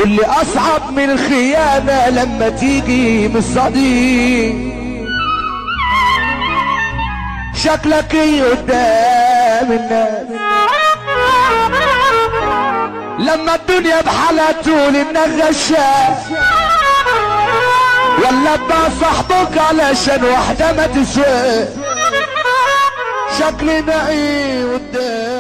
واللي اصعب من الخيانة لما تيجي من الصديق شكلك ايه قدام الناس لما الدنيا بحالها تقول انك غشاش ولا اتبع صاحبك علشان واحدة ما تسواش شكلنا ايه قدام